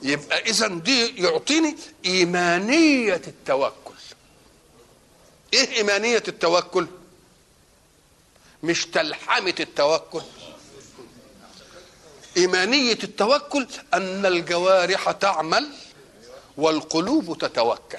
يبقى اذا دي يعطيني ايمانيه التوكل ايه ايمانيه التوكل مش تلحمه التوكل ايمانيه التوكل ان الجوارح تعمل والقلوب تتوكل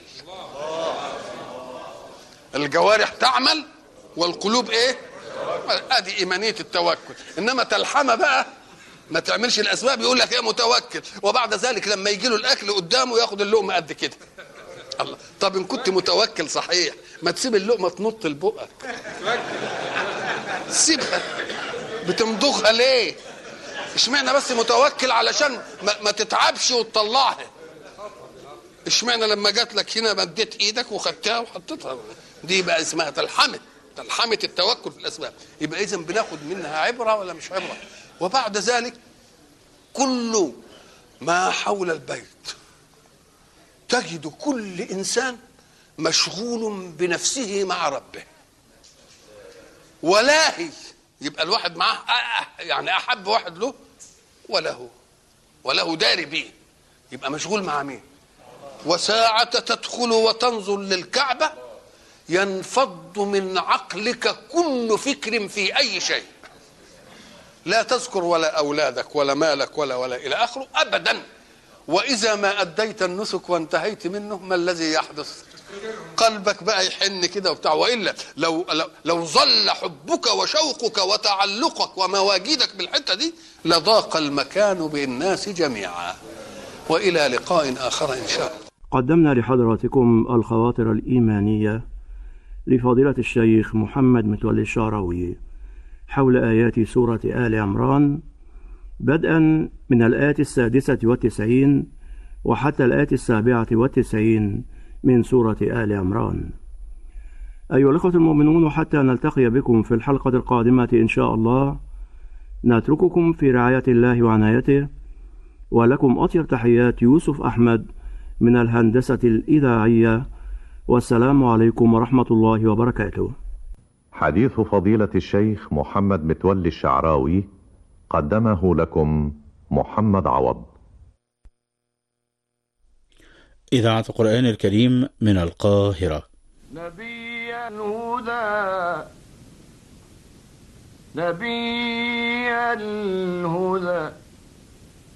الجوارح تعمل والقلوب ايه ادي ايمانيه التوكل انما تلحمه بقى ما تعملش الاسباب يقول لك ايه متوكل وبعد ذلك لما يجي له الاكل قدامه ياخد اللقمه قد كده الله طب ان كنت متوكل صحيح ما تسيب اللقمه تنط لبقك سيبها بتمضغها ليه اشمعنى بس متوكل علشان ما, ما تتعبش وتطلعها اشمعنى لما جات لك هنا مديت ايدك وخدتها وحطيتها دي بقى اسمها تلحمه تلحمه التوكل في الاسباب يبقى اذا بناخد منها عبره ولا مش عبره وبعد ذلك كل ما حول البيت تجد كل انسان مشغول بنفسه مع ربه ولاهي يبقى الواحد معاه يعني احب واحد له وله وله داري بيه يبقى مشغول مع مين وساعة تدخل وتنظر للكعبة ينفض من عقلك كل فكر في أي شيء لا تذكر ولا أولادك ولا مالك ولا ولا إلى آخره أبدا وإذا ما أديت النسك وانتهيت منه ما الذي يحدث قلبك بقى يحن كده وبتاع والا لو لو, لو ظل حبك وشوقك وتعلقك ومواجدك بالحته دي لضاق المكان بالناس جميعا والى لقاء اخر ان شاء الله قدمنا لحضراتكم الخواطر الإيمانية لفضيلة الشيخ محمد متولي الشعراوي حول آيات سورة آل عمران بدءا من الآية السادسة والتسعين وحتى الآية السابعة والتسعين من سورة آل عمران أيها الأخوة المؤمنون وحتى نلتقي بكم في الحلقة القادمة إن شاء الله نترككم في رعاية الله وعنايته ولكم أطيب تحيات يوسف أحمد من الهندسة الإذاعية والسلام عليكم ورحمة الله وبركاته حديث فضيلة الشيخ محمد متولي الشعراوي قدمه لكم محمد عوض إذاعة القرآن الكريم من القاهرة نبي الهدى نبي الهدى